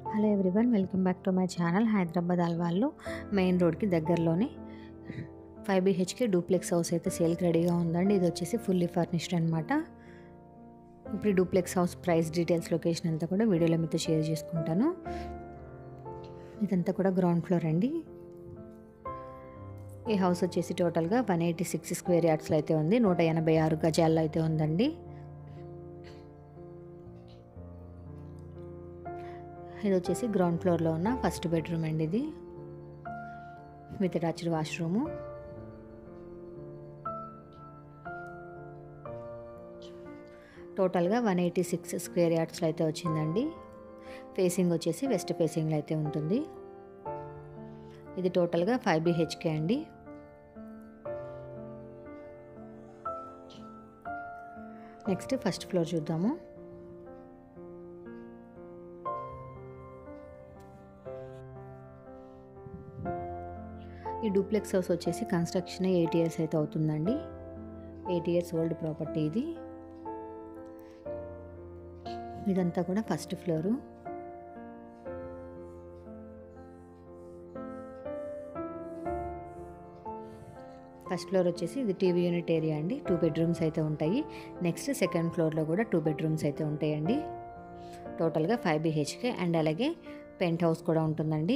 hello everyone welcome back to my channel Hyderabad అల్వాల్లో main రోడ్కి దగ్గరలోనే ఫైవ్ బీహెచ్కే డూప్లెక్స్ హౌస్ అయితే సేల్కి రెడీగా ఉందండి ఇది వచ్చేసి ఫుల్లీ ఫర్నిష్డ్ అనమాట ఇప్పుడు ఈ duplex house price details location అంతా కూడా వీడియోలో మీతో షేర్ చేసుకుంటాను ఇదంతా కూడా గ్రౌండ్ ఫ్లోర్ అండి ఈ హౌస్ వచ్చేసి టోటల్గా వన్ ఎయిటీ సిక్స్ స్క్వేర్ యార్డ్స్లో అయితే ఉంది నూట ఎనభై ఆరు గజాల్లో అయితే ఉందండి ఇది వచ్చేసి గ్రౌండ్ ఫ్లోర్లో ఉన్న ఫస్ట్ బెడ్రూమ్ అండి ఇది విత్ అటాచ్డ్ వాష్రూము టోటల్గా వన్ ఎయిటీ సిక్స్ స్క్వేర్ యార్డ్స్లో అయితే వచ్చిందండి ఫేసింగ్ వచ్చేసి వెస్ట్ ఫేసింగ్లో అయితే ఉంటుంది ఇది టోటల్గా ఫైవ్ బిహెచ్కే అండి నెక్స్ట్ ఫస్ట్ ఫ్లోర్ చూద్దాము ఈ డూప్లెక్స్ హౌస్ వచ్చేసి కన్స్ట్రక్షన్ ఎయిట్ ఇయర్స్ అయితే అవుతుందండి ఎయిట్ ఇయర్స్ ఓల్డ్ ప్రాపర్టీ ఇది ఇదంతా కూడా ఫస్ట్ ఫ్లోరు ఫస్ట్ ఫ్లోర్ వచ్చేసి ఇది టీవీ యూనిట్ ఏరియా అండి టూ బెడ్రూమ్స్ అయితే ఉంటాయి నెక్స్ట్ సెకండ్ ఫ్లోర్లో కూడా టూ బెడ్రూమ్స్ అయితే ఉంటాయండి టోటల్గా ఫైవ్ బిహెచ్కే అండ్ అలాగే పెంట్ హౌస్ కూడా ఉంటుందండి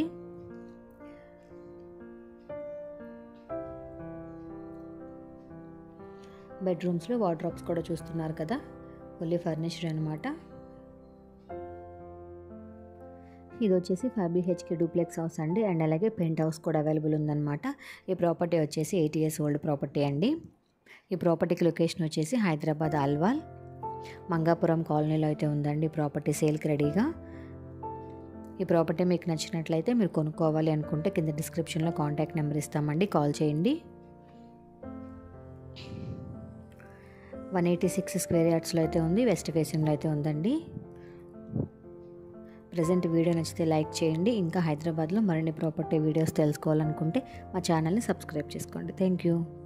బెడ్రూమ్స్లో వార్డ్రాప్స్ కూడా చూస్తున్నారు కదా ఫుల్లీ ఫర్నిష్డ్ అనమాట ఇది వచ్చేసి ఫైవ్ బీహెచ్కే డూప్లెక్స్ హౌస్ అండి అండ్ అలాగే పెయింట్ హౌస్ కూడా అవైలబుల్ ఉందన్నమాట ఈ ప్రాపర్టీ వచ్చేసి ఎయిట్ ఇయర్స్ ఓల్డ్ ప్రాపర్టీ అండి ఈ ప్రాపర్టీకి లొకేషన్ వచ్చేసి హైదరాబాద్ అల్వాల్ మంగాపురం కాలనీలో అయితే ఉందండి ప్రాపర్టీ సేల్కి రెడీగా ఈ ప్రాపర్టీ మీకు నచ్చినట్లయితే మీరు కొనుక్కోవాలి అనుకుంటే కింద డిస్క్రిప్షన్లో కాంటాక్ట్ నెంబర్ ఇస్తామండి కాల్ చేయండి వన్ ఎయిటీ సిక్స్ స్క్వేర్ యార్డ్స్లో అయితే ఉంది వెస్ట్ ఫేసింగ్లో అయితే ఉందండి ప్రజెంట్ వీడియో నచ్చితే లైక్ చేయండి ఇంకా హైదరాబాద్లో మరిన్ని ప్రాపర్టీ వీడియోస్ తెలుసుకోవాలనుకుంటే మా ఛానల్ని సబ్స్క్రైబ్ చేసుకోండి థ్యాంక్ యూ